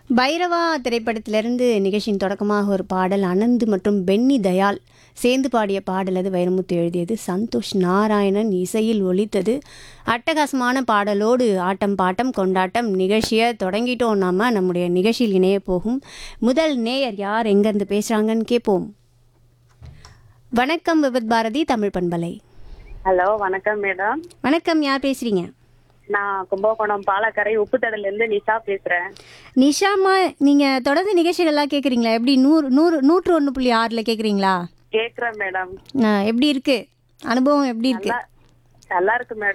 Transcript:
பைரவா திரைப்படத்திலிருந்து நிகழ்ச்சியின் தொடக்கமாக ஒரு பாடல் அனந்த் மற்றும் பென்னி தயாள் சேர்ந்து பாடிய பாடல் அது வைரமுத்து எழுதியது சந்தோஷ் நாராயணன் இசையில் ஒலித்தது அட்டகாசமான பாடலோடு ஆட்டம் பாட்டம் கொண்டாட்டம் நிகழ்ச்சியை தொடங்கிட்டோம் நாம நம்முடைய நிகழ்ச்சியில் இணைய போகும் முதல் நேயர் யார் எங்கேருந்து பேசுகிறாங்கன்னு கேட்போம் வணக்கம் விபத் பாரதி தமிழ் பண்பலை ஹலோ வணக்கம் மேடம் வணக்கம் யார் பேசுகிறீங்க நான் கும்பகோணம் பாலக்கரை உப்புத்தடல இருந்து நிஷா பேசுறேன் நிஷாமா நீங்கள் தொடர்ந்து நிகழ்ச்சிகள்லாம் கேட்குறீங்களா எப்படி நூறு நூறு நூற்று ஒன்று புள்ளி ஆறில் கேட்குறீங்களா கேக்குறேன் மேடம் எப்படி இருக்கு அனுபவம் எப்படி இருக்கு நல்லா நல்லா இருக்கு மேடம்